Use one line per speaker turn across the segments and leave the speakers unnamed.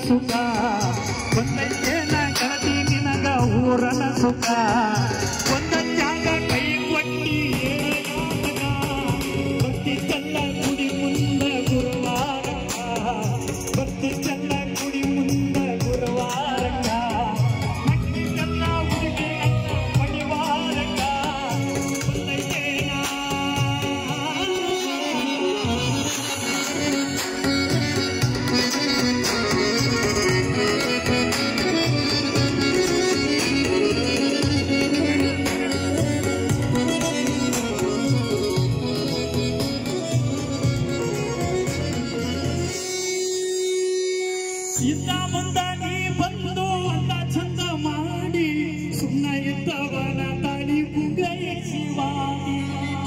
ಸುಖ ಒಂದೈತೇನ ಗೆಳತಿ ನಿನಗ ಊರನ ಸುಖ ಒಂದ ಜಾಗ ಕೈ ಕೊಟ್ಟಿ ಬರ್ತಿದ್ದಲ್ಲ ಗುಡಿ ಮುಂದ ಗುರುವಾರಕ್ಕ ಬರ್ತಿದ್ದಲ್ಲ ಗುಡಿ ಮುಂದ ಗುರುವಾರಕ್ಕ ಮಟ್ಟಿದ್ದಲ್ಲ ಹುಡುಗಿ ನನ್ನ ಮಡಿವಾರಕ್ಕ ಒಂದೈತೇನ ಇದ್ದ ಮುಂದ ನೀ ಬಂದು ಅಲ್ಲ ಚಂದ ಮಾಡಿ ಸುಮ್ಮನೆ ಇದ್ದವನ ತಾಳಿ ಶಿವಾನಿ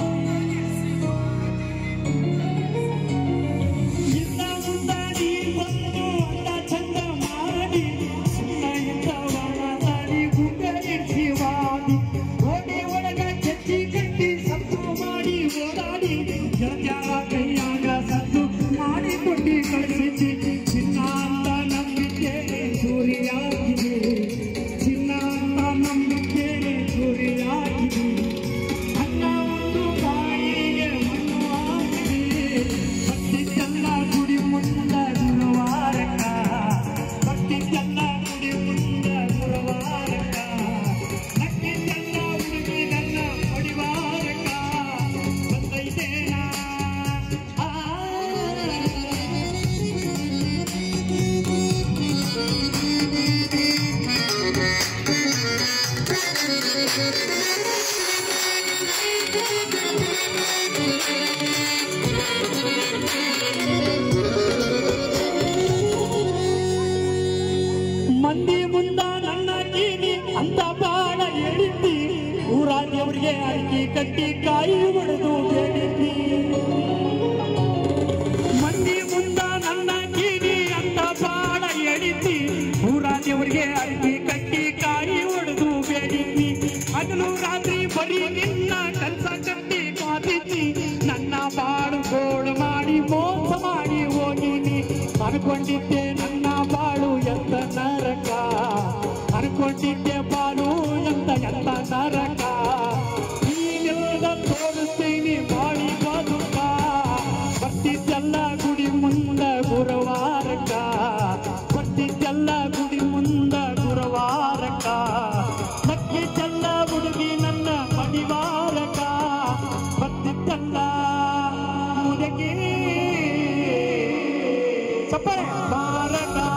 ಇದ್ದ ಮುಂದ ನೀ ಬಂದು ಅಲ್ಲ ಚಂದ ಮಾಡಿ ಸುಮ್ಮನೆ ಇದ್ದವನ ತಾಳಿ ಶಿವಾನಿ ಓಡಿ ಒಳಗ ಕೆತ್ತಿ ಕಟ್ಟಿ ಸತ್ತು ಮಾಡಿ ಓಡಾಡಿ ಗೆಳತ್ಯಾರ ಕೈಯಾಗ ಸತ್ತು ಮಾಡಿ ಕೊಟ್ಟಿ ಕಳಿಸಿದ್ದಿ ಚಿನ್ನ ಅಂತ ನಂಬಿಕೆ ಚೂರಿಯಾಗಿದೆ ಚಿನ್ನ ಅಂತ ನಂಬಿಕೆ ಚೂರಿಯಾಗಿದೆ ಅನ್ನ ಒಂದು ಬಾಯಿಗೆ ಮಣ್ಣು ಆಗಿದೆ ಭಕ್ತಿದ್ದಲ್ಲ ಗುಡಿ ಮುಂದ ಗುರುವಾರಕ್ಕ ಭಕ್ತಿದ್ದಲ್ಲ ಗುಡಿ ಮುಂದ ಗುರುವಾರಕ್ಕ ಭಕ್ತಿದ್ದಲ್ಲ ಹುಡುಗಿ ನನ್ನ ಹೊಡಿವಾರಕ್ಕ ಬಂದೈತೇನ ಆ ಮಂದಿ ಮುಂದ ನನ್ನ ಕೀನಿ ಅಂತ ಬಾಳ ಹೇಳಿದ್ದಿ ಊರಾಗ್ಯವ್ರಿಗೆ ಅಕ್ಕಿ ಕಟ್ಟಿ ಕಾಯಿ ಹೊಡೆದು ಬೇಡಿದ್ದಿ ಮಂದಿ ಮುಂದ ನನ್ನ ಕೀನಿ ಅಂತ ಬಾಳ ಹೇಳಿದ್ದಿ ಊರಾಗ್ಯವ್ರಿಗೆ ಅಕ್ಕಿ ಕಟ್ಟಿ ಕಾಯಿ ಹೊಡೆದು ಬೇಡಿದ್ದಿ ಹಗಲು ರಾತ್ರಿ ಬರೀ ನಿನ್ನ ಕಲ್ಸ ಕಟ್ಟಿ ಕಾದಿದ್ದಿ ನನ್ನ ಬಾಳು ಗೋಳು ಮಾಡಿ ಮೋಸ ಮಾಡಿ ಹೋಗಿನಿ ಅನ್ಕೊಂಡಿದ್ದೆ ನನ್ನ ಬಾಳು ಎಂತ ನರಕ ಅನ್ಕೊಂಡಿದ್ದೆ ಬಾಳು ಎಂತ ಎಂತ ನರಕ ಈಗೆಲ್ಲ ತೋರಿಸ್ತೀನಿ ಬಾಳಿ ಬದುಕ ಬರ್ತಿದ್ದೆಲ್ಲ ಗುಡಿ ಮುಂದ ಗುರುವಾರಕ್ಕ ಬರ್ತಿದ್ದೆಲ್ಲ ಗುಡಿ ಮುಂದ ಗುರುವಾರಕ್ಕ ನಕ್ಕಿದ್ದೆಲ್ಲ ಹುಡುಗಿ ನನ್ನ ಮಡಿವಾರಕ ಬರ್ತಿದ್ದೆಲ್ಲ ಮುದಗಿ ಚಪ್ಪಳೆ ಭಾರತ